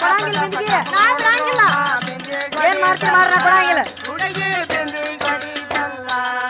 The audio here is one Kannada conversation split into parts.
ಕೊಡಂಗಿಲ್ಲ ಬಿಂದಿಗೆ ನಾ ಬಿಡಂಗಿಲ್ಲ ಏನ್ ಮಾಡ್ತೀವಿ ಮಾಡ್ರ ಕೊಡಂಗಿಲ್ಲ ಹುಡುಗಿ ಬೆಂದಿ ಕಡಿತಲ್ಲ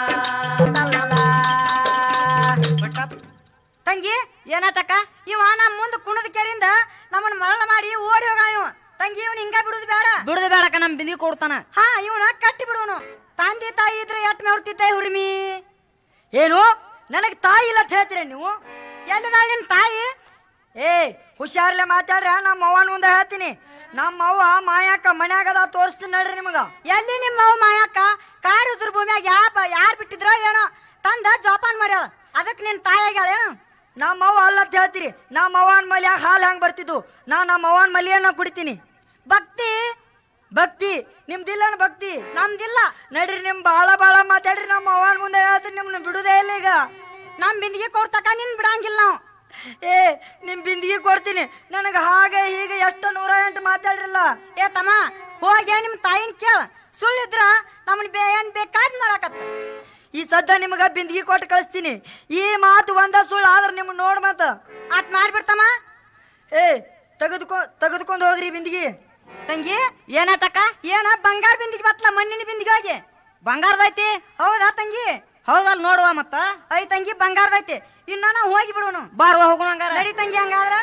ತಂಗಿ ಏನಾತಕ್ಕ ಇವ ನಮ್ ಮುಂದ್ ಕುಣದ ಕೆರಿಂದ ನಮ್ಮನ್ನ ಮರಳ ಮಾಡಿ ಓಡಿ ಹೋಗ ಇವ ತಂಗಿ ಇವ್ನ ಹಿಂಗ ಬಿಡುದು ಬೇಡ ಬಿಡುದು ಬೇಡಕ್ಕ ನಮ್ ಬಿಂದಿಗೆ ಕೊಡ್ತಾನ ಹಾ ಇವನ ಕಟ್ಟಿ ಬಿಡುವನು ತಂದೆ ತಾಯಿ ಇದ್ರೆ ಎಟ್ ಮೇವ್ತಿದ್ದೆ ಹುರ್ಮಿ ಏನು ನನಗ್ ತಾಯಿ ಇಲ್ಲ ಅಂತ ಹೇಳ್ತೀರ ನೀವು ಎಲ್ಲಿದಾಳ ನಿನ್ ತಾಯಿ ಏ ಹುಷಾರ್ಲೆ ಮಾತಾಡ್ರ ನಮ್ಮ ಅವ್ವನ ಮುಂದೆ ಹೇಳ್ತೀನಿ ನಮ್ಮ ಅವ್ವ ಮಾಯಾಕ ಮನ್ಯಾಗದ ತೋರಿಸ್ತೀನಿ ನೋಡ್ರಿ ನಿಮಗ ಎಲ್ಲಿ ನಿಮ್ಮ ಅವ್ ಮಾಯಕ್ಕ ಕಾಡು ಉದ್ರ ಭೂಮಿಯಾಗ ಯಾ ಯಾರ್ ಬಿಟ್ಟಿದ್ರೋ ಏನೋ ತಂದ ಜೋಪಾನ ಮಾಡ್ಯಾಳ ಅದಕ್ ನಿನ್ ತಾಯಿ ಆಗ್ಯಾಳೇನು ನಮ್ಮ ಅವ್ವ ಅಲ್ಲ ಅಂತ ಹೇಳ್ತೀರಿ ನಮ್ಮ ಅವ್ವನ ಮಲ್ಯ ಹಾಲು ಹೆಂಗ್ ಬರ್ತಿದ್ದು ನಾ ನಮ್ಮ ಅವ್ವನ ಮಲಿಯನ್ನ ಕುಡಿತೀನಿ ಭಕ್ತಿ ಭಕ್ತಿ ನಿಮ್ದಿಲ್ಲ ಭಕ್ತಿ ನಮ್ದಿಲ್ಲ ನಡ್ರಿ ನಿಮ್ ಬಾಳ ಬಾಳ ಮಾತಾಡ್ರಿ ನಮ್ಮ ಅವ್ವನ ಮುಂದೆ ಹೇಳ್ತೀನಿ ನಿಮ್ನ ಬಿಡುದೇ ಇಲ್ಲ ಈಗ ನಮ್ ಬಿಂದಿಗೆ ಕೊಡ್ತಕ ನಿನ್ ಬಿಡಂಗಿಲ್ಲ ನಾವು ಏ ನಿಮ್ ಬಿಂದಿಗೆ ಕೊಡ್ತೀನಿ ನನಗ ಹಾಗೆ ಹೀಗೆ ಎಷ್ಟು ನೂರ ಎಂಟು ಮಾತಾಡ್ರಲ್ಲ ಏ ತಮ್ಮ ಹೋಗಿ ನಿಮ್ ತಾಯಿನ ಕೇಳ ಸುಳ್ಳಿದ್ರ ನಮ್ಮನ್ ಬೇ ಏನ್ ಬೇಕಾದ್ ಮಾಡಕತ್ತ ಈ ಸದ್ದ ನಿಮಗ ಬಿಂದಿಗೆ ಕೊಟ್ಟು ಕಳಿಸ್ತೀನಿ ಈ ಮಾತು ಒಂದ ಸುಳ್ಳು ಆದ್ರೆ ನಿಮ್ ನೋಡ್ ಮತ್ತ ಅಟ್ ಮಾಡ್ಬಿಡ್ತಮ್ಮ ಏ ತೆಗೆದುಕೊ ತೆಗೆದುಕೊಂಡು ಹೋಗ್ರಿ ಬಿಂದಿಗೆ ತಂಗಿ ಏನಾತಕ್ಕ ಏನ ಬಂಗಾರ ಬಿಂದಿಗೆ ಬತ್ಲ ಮಣ್ಣಿನ ಬಿಂದಿಗೆ ಹೋಗಿ ಬಂಗಾರದೈತಿ ಹೌದಾ ತಂಗಿ ಹೌದಲ್ ನೋಡುವ ಮತ್ತ ಐ ತಂಗಿ ಬಂಗಾರದೈತಿ ಇನ್ನ ನಾವು ಹೋಗಿ ಬಿಡೋನು ಬಾರುವ ಹೋಗೋಣ ಹಂಗಾರ ನಡಿ ತಂಗಿ ಹಂಗಾದ್ರ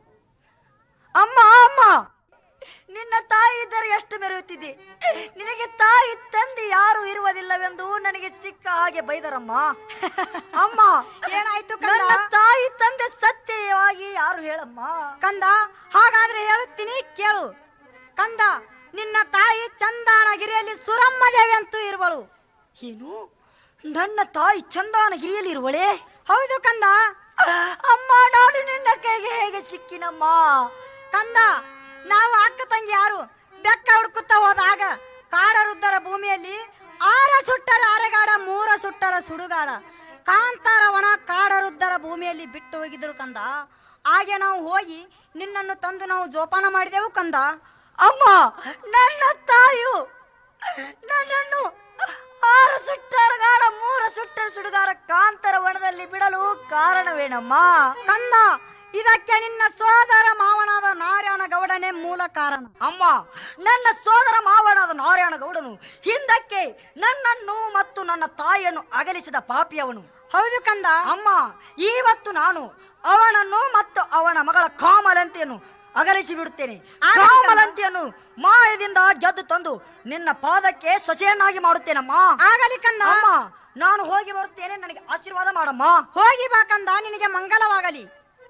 ಅಮ್ಮ ಅಮ್ಮ ನಿನ್ನ ತಾಯಿ ಇದ್ದರೆ ಎಷ್ಟು ಮೆರೆಯುತ್ತಿದ್ದೆ ನಿನಗೆ ತಾಯಿ ತಂದೆ ಯಾರು ಇರುವುದಿಲ್ಲವೆಂದು ನನಗೆ ಸಿಕ್ಕ ಹಾಗೆ ಬೈದರಮ್ಮ ಅಮ್ಮ ಏನಾಯ್ತು ಕಂದ ನನ್ನ ತಾಯಿ ತಂದೆ ಸತ್ಯವಾಗಿ ಯಾರು ಹೇಳಮ್ಮ ಕಂದ ಹಾಗಾದ್ರೆ ಹೇಳುತ್ತೀನಿ ಕೇಳು ಕಂದ ನಿನ್ನ ತಾಯಿ ಚಂದಾನಗಿರಿಯಲ್ಲಿ ಸುರಮ್ಮ ದೇವಿ ಅಂತೂ ಇರುವಳು ಏನು ನನ್ನ ತಾಯಿ ಚಂದಾನಗಿರಿಯಲ್ಲಿ ಇರುವಳೆ ಹೌದು ಕಂದ ಅಮ್ಮ ನಾನು ನಿನ್ನ ಕೈಗೆ ಹೇಗೆ ಸಿಕ್ಕಿನಮ್ಮ ಕಂದ ನಾವು ಅಕ್ಕ ತಂಗಿ ಯಾರು ಬೆಕ್ಕ ಹುಡುಕುತ್ತಾ ಹೋದಾಗ ಕಾಡರುದ್ದರ ಭೂಮಿಯಲ್ಲಿ ಆರ ಸುಟ್ಟರ ಅರೆಗಾಡ ಮೂರ ಸುಟ್ಟರ ಸುಡುಗಾಡ ಕಾಂತಾರ ಒಣ ಕಾಡರುದ್ದರ ಭೂಮಿಯಲ್ಲಿ ಬಿಟ್ಟು ಹೋಗಿದ್ರು ಕಂದ ಹಾಗೆ ನಾವು ಹೋಗಿ ನಿನ್ನನ್ನು ತಂದು ನಾವು ಜೋಪಾನ ಮಾಡಿದೆವು ಕಂದ ಅಮ್ಮ ನನ್ನ ತಾಯು ನನ್ನನ್ನು ಆರು ಸುಟ್ಟರ ಗಾಢ ಮೂರು ಸುಟ್ಟರ ಸುಡುಗಾರ ಕಾಂತರ ವನದಲ್ಲಿ ಬಿಡಲು ಕಾರಣವೇನಮ್ಮ ಕಂದ ಇದಕ್ಕೆ ನಿನ್ನ ಸೋದರ ಮಾವನಾದ ನಾರಾಯಣ ಗೌಡನೇ ಮೂಲ ಕಾರಣ ಅಮ್ಮ ನನ್ನ ಸೋದರ ಮಾವನಾದ ನಾರಾಯಣ ಗೌಡನು ಹಿಂದಕ್ಕೆ ನನ್ನನ್ನು ಮತ್ತು ನನ್ನ ತಾಯಿಯನ್ನು ಅಗಲಿಸಿದ ಪಾಪಿಯವನು ಹೌದು ಕಂದ ಅಮ್ಮ ಇವತ್ತು ನಾನು ಅವನನ್ನು ಮತ್ತು ಅವನ ಮಗಳ ಕಾಮಲಂತೆಯನ್ನು ಅಗಲಿಸಿ ಬಿಡುತ್ತೇನೆ ಆಗಲಿ ಕಾಮಲಂತೆಯನ್ನು ಮಾಯದಿಂದ ಗೆದ್ದು ತಂದು ನಿನ್ನ ಪಾದಕ್ಕೆ ಸೊಸೆಯನ್ನಾಗಿ ಮಾಡುತ್ತೇನಮ್ಮ ಆಗಲಿ ಕಂದ ಅಮ್ಮ ನಾನು ಹೋಗಿ ಬರುತ್ತೇನೆ ನನಗೆ ಆಶೀರ್ವಾದ ಮಾಡಮ್ಮ ಹೋಗಿ ಬಾ ಕಂದ ನಿನಗೆ ಮಂಗಲವಾಗಲಿ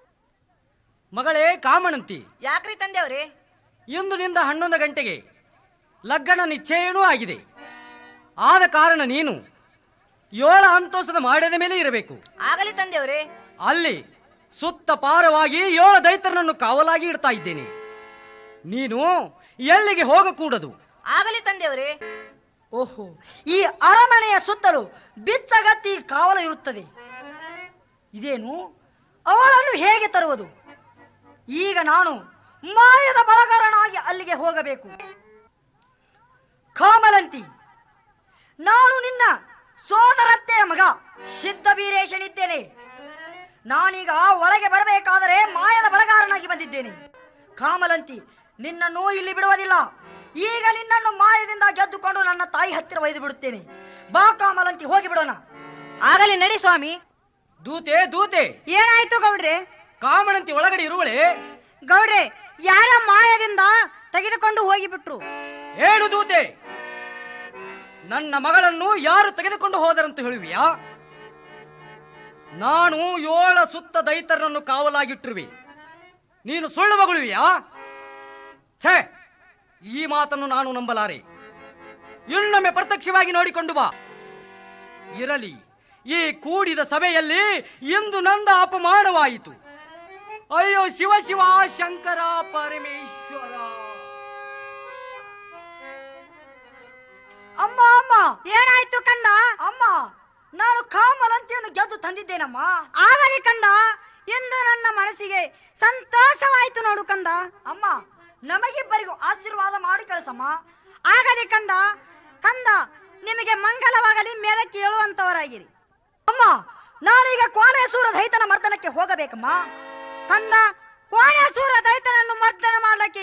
ಮಗಳೇ ಕಾಮಣಂತಿ ಯಾಕ್ರಿ ತಂದೆವ್ರಿ ಇಂದು ನಿಂದ ಹನ್ನೊಂದು ಗಂಟೆಗೆ ಲಗ್ನ ನಿಶ್ಚಯನೂ ಆಗಿದೆ ಆದ ಕಾರಣ ನೀನು ಏಳು ಅಂತೋಸದ ಮಾಡದ ಮೇಲೆ ಇರಬೇಕು ಆಗಲಿ ತಂದೆವ್ರಿ ಅಲ್ಲಿ ಸುತ್ತ ಪಾರವಾಗಿ ಏಳು ದೈತರನನ್ನು ಕಾವಲಾಗಿ ಇಡ್ತಾ ಇದ್ದೇನೆ ನೀನು ಎಲ್ಲಿಗೆ ಹೋಗಕೂಡದು ಆಗಲಿ ತಂದೆವ್ರಿ ಓಹೋ ಈ ಅರಮನೆಯ ಸುತ್ತಲೂ ಬಿಚ್ಚಗತ್ತಿ ಕಾವಲು ಇರುತ್ತದೆ ಇದೇನು ಅವಳನ್ನು ಹೇಗೆ ತರುವುದು ಈಗ ನಾನು ಮಾಯದ ಬಳಗಾರನಾಗಿ ಅಲ್ಲಿಗೆ ಹೋಗಬೇಕು ಕಾಮಲಂತಿ ನಾನು ನಿನ್ನ ಸೋದರತ್ತೆಯ ಮಗ ಸಿದ್ಧ ಬೀರೇಶನಿದ್ದೇನೆ ನಾನೀಗ ಒಳಗೆ ಬರಬೇಕಾದರೆ ಮಾಯದ ಬಳಗಾರನಾಗಿ ಬಂದಿದ್ದೇನೆ ಕಾಮಲಂತಿ ನಿನ್ನನ್ನು ಇಲ್ಲಿ ಬಿಡುವುದಿಲ್ಲ ಈಗ ನಿನ್ನನ್ನು ಮಾಯದಿಂದ ಗೆದ್ದುಕೊಂಡು ನನ್ನ ತಾಯಿ ಹತ್ತಿರ ಒಯ್ದು ಬಿಡುತ್ತೇನೆ ಬಾ ಕಾಮಲಂತಿ ಹೋಗಿ ಬಿಡೋಣ ಆಗಲಿ ನಡಿ ಸ್ವಾಮಿ ದೂತೆ ದೂತೆ ಏನಾಯ್ತು ಗೌಡ್ರೆ ಕಾಮಣಂತಿ ಒಳಗಡೆ ಇರುವಳೆ ಗೌಡ್ರೆ ಯಾರ ಮಾಯದಿಂದ ತೆಗೆದುಕೊಂಡು ಹೋಗಿಬಿಟ್ರು ಏನು ದೂತೆ ನನ್ನ ಮಗಳನ್ನು ಯಾರು ತೆಗೆದುಕೊಂಡು ಹೋದರಂತ ಹೇಳುವಿಯಾ ನಾನು ಏಳ ಸುತ್ತ ದೈತರನ್ನು ಕಾವಲಾಗಿಟ್ಟಿರುವೆ ನೀನು ಸುಳ್ಳು ಮಗಳುವಿಯಾ ಛೇ ಈ ಮಾತನ್ನು ನಾನು ನಂಬಲಾರೆ ಇನ್ನೊಮ್ಮೆ ಪ್ರತ್ಯಕ್ಷವಾಗಿ ನೋಡಿಕೊಂಡು ಬಾ ಇರಲಿ ಈ ಕೂಡಿದ ಸಭೆಯಲ್ಲಿ ಇಂದು ನಂದ ಅಪಮಾನವಾಯಿತು ಅಯ್ಯೋ ಶಿವ ಶಿವ ಶಂಕರ ಪರಮೇಶ್ವರ ಅಮ್ಮ ಅಮ್ಮ ಏನಾಯ್ತು ಕಂದ ಅಮ್ಮ ನಾನು ಕಾಮಲಂತಿಯನ್ನು ಗೆದ್ದು ತಂದಿದ್ದೇನಮ್ಮ ಆಗಲಿ ಕಂದ ಎಂದು ನನ್ನ ಮನಸ್ಸಿಗೆ ಸಂತೋಷವಾಯ್ತು ನೋಡು ಕಂದ ಅಮ್ಮ ನಮಗಿಬ್ಬರಿಗೂ ಆಶೀರ್ವಾದ ಮಾಡಿ ಕಳಿಸಮ್ಮ ಆಗಲಿ ಕಂದ ಕಂದ ನಿಮಗೆ ಮಂಗಲವಾಗಲಿ ಮೇಲೆ ಕೇಳುವಂತವರಾಗಿರಿ ಅಮ್ಮ ನಾನೀಗ ಕೋಣೇಶ್ವರ ದೈತನ ಮರ್ದನಕ್ಕೆ ಹೋಗಬೇಕಮ್ಮ ಕಂದ ಕೋಣೇಶ್ವರ ದೈತನನ್ನು ಮರ್ದನ ಮಾಡ್ಲಿಕ್ಕೆ